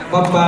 Papa.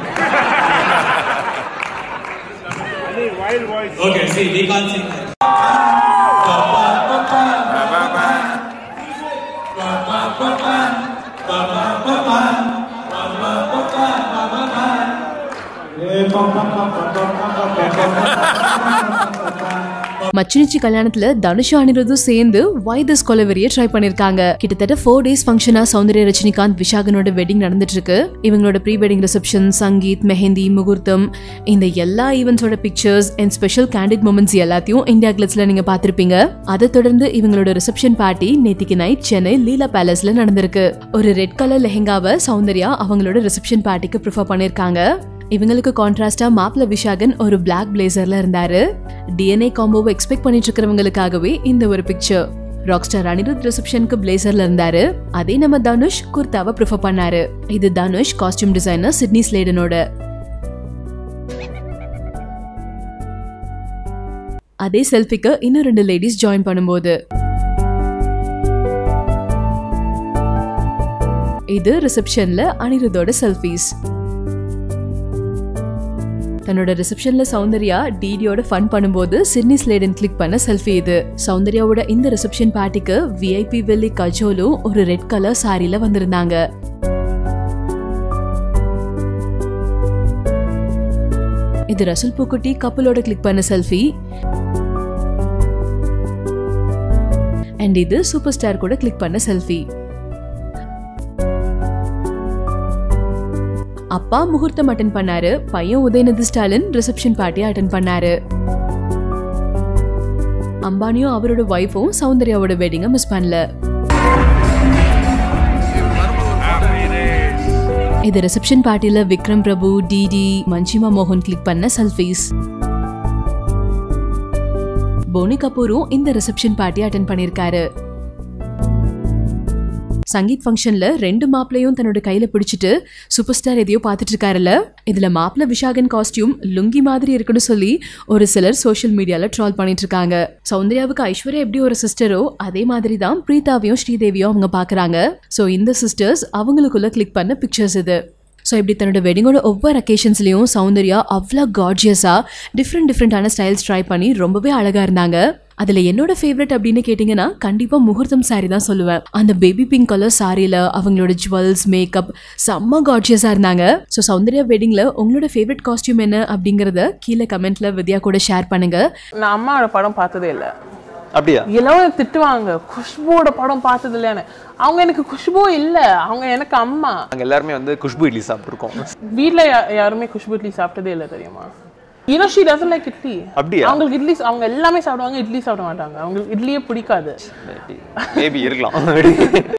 wild voice. Okay, see, we can't sing that. Papa, papa, papa, papa, papa, papa, papa, papa, papa, papa, papa. Eh, papa, papa, papa, papa, papa. மச்சினிச்சி கல்யாணத்துல தனுஷ் அனிருத்தும் சேர்ந்து why this கொலவெரிய try பண்ணிருக்காங்க கிட்டத்தட்ட four days ஃபங்க்ஷனா சௌந்தர்ய ரஜினிகாந்த் விஷாகனோட wedding நடந்துட்டு இருக்கு இவங்களோட pre wedding reception sangeet mehndi முகூர்த்தம் இந்த எல்லா ஈவெண்ட்ஸோட pictures and special candid moments எல்லாத்தையும் இந்தியா கிளட்ஸ்ல நீங்க பார்த்திருப்பீங்க அதை தொடர்ந்து இவங்களோட ரிசப்ஷன் பார்ட்டி நேத்திக்கு நைட் சென்னை லீலா பேலஸ்ல நடந்திருக்கு ஒரு ரெட் கலர் லெஹெங்காவை சௌந்தர்யா அவங்களோட ரிசப்ஷன் பார்ட்டிக்கு ப்ரிஃபர் பண்ணிருக்காங்க இவங்களுக்கு கான்ட்ராஸ்டா மாப்பிள விஷாகன் ஒரு பிளாக் பிளேசர்ல இருந்தாரு டிஎன்ஏ காம்போவை எக்ஸ்பெக்ட் பண்ணிட்டு இருக்கிறவங்களுக்காகவே இந்த ஒரு பிக்சர் ராக்ஸ்டார் அனிருத் ரிசப்ஷனுக்கு பிளேசர்ல இருந்தாரு அதே நம்ம தனுஷ் குர்தாவை ப்ரிஃபர் பண்ணாரு இது தனுஷ் காஸ்டியூம் டிசைனர் சிட்னி ஸ்லேடனோட அதே செல்ஃபிக்கு இன்னும் ரெண்டு லேடிஸ் ஜாயின் பண்ணும்போது இது ரிசப்ஷன்ல அனிருத்தோட செல்ஃபீஸ் தன்னோட ரிசப்ஷன்ல சௌந்தர்யா டிடியோட ஃபன் பண்ணும்போது சிட்னி ஸ்லேடன் கிளிக் பண்ண செல்ஃபி இது சௌந்தர்யாவோட இந்த ரிசப்ஷன் பார்ட்டிக்கு விஐபி வெள்ளி கஜோலும் ஒரு ரெட் கலர் சாரில வந்திருந்தாங்க இது ரசல் பூக்குட்டி கப்பலோட கிளிக் பண்ண செல்ஃபி அண்ட் இது சூப்பர் ஸ்டார் கூட கிளிக் பண்ண செல்ஃபி அப்பா முகூர்த்தம் அட்டன் பண்ணாரு பையன் Udhayanidhi Stalin reception party attend பண்ணாரு அம்பானியும் அவரோட ஒய்ஃபும் சௌந்தர்யாவோட வெட்டிங்க மிஸ் பண்ணல இது ரிசப்ஷன் பார்ட்டில விக்ரம் பிரபு டிடி மஞ்சிமா மோகன் கிளிக் பண்ண செல்ஃபீஸ் போனி கபூரும் இந்த ரிசப்ஷன் பார்ட்டி அட்டன் பண்ணிருக்காரு சங்கீத் ஃபங்க்ஷன்ல ரெண்டு மாப்பிளையும் தன்னோட கையில பிடிச்சிட்டு சூப்பர் ஸ்டார் எதையோ பார்த்துட்டு இருக்காருல்ல இதுல மாப்பிள்ள விஷாகன் காஸ்டியூம் லுங்கி மாதிரி இருக்குன்னு சொல்லி ஒரு சிலர் சோஷியல் மீடியால ட்ரால் பண்ணிட்டு இருக்காங்க சௌந்தர்யாவுக்கு ஐஸ்வர்யா எப்படி ஒரு சிஸ்டரோ அதே மாதிரி தான் பிரீதாவையும் ஸ்ரீதேவியும் அவங்க பாக்குறாங்க சோ இந்த சிஸ்டர்ஸ் அவங்களுக்குள்ள கிளிக் பண்ண பிக்சர்ஸ் இது ஸோ இப்படி தன்னோட வெட்டிங்கோட ஒவ்வொரு அக்கேஷன்ஸ்லையும் சௌந்தர்யா அவ்வளோ கார்ஜியஸாக டிஃப்ரெண்ட் டிஃப்ரெண்டான ஸ்டைல்ஸ் ட்ரை பண்ணி ரொம்பவே அழகாக இருந்தாங்க அதில் என்னோட ஃபேவரட் அப்படின்னு கேட்டிங்கன்னா கண்டிப்பாக முகூர்த்தம் சாரி தான் சொல்லுவேன் அந்த பேபி பிங்க் கலர் சாரியில் அவங்களோட ஜுவல்ஸ் மேக்கப் செம்ம கார்ஜியஸாக இருந்தாங்க ஸோ சௌந்தர்யா வெட்டிங்கில் உங்களோட ஃபேவரட் காஸ்டியூம் என்ன அப்படிங்கிறத கீழே கமெண்ட்டில் வித்யா கூட ஷேர் பண்ணுங்க நான் அம்மாவோட படம் பார்த்ததே இல்லை அப்படியா எல்லாரும் திட்டுவாங்க குஷ்புவோட படம் பார்த்தது இல்லைன்னு அவங்க எனக்கு குஷ்பு இல்லை அவங்க எனக்கு அம்மா நாங்க எல்லாருமே வந்து குஷ்பு இட்லி சாப்பிட்டுருக்கோம் வீட்ல யா- யாருமே குஷ்பு இட்லி சாப்பிட்டதே இல்லை தெரியுமா you know she doesn't like idli அப்படியா? அவங்களுக்கு இட்லி அவங்க எல்லாமே சாப்பிடுவாங்க இட்லி சாப்பிட மாட்டாங்க அவங்களுக்கு இட்லியே பிடிக்காது மேபி இருக்கலாம்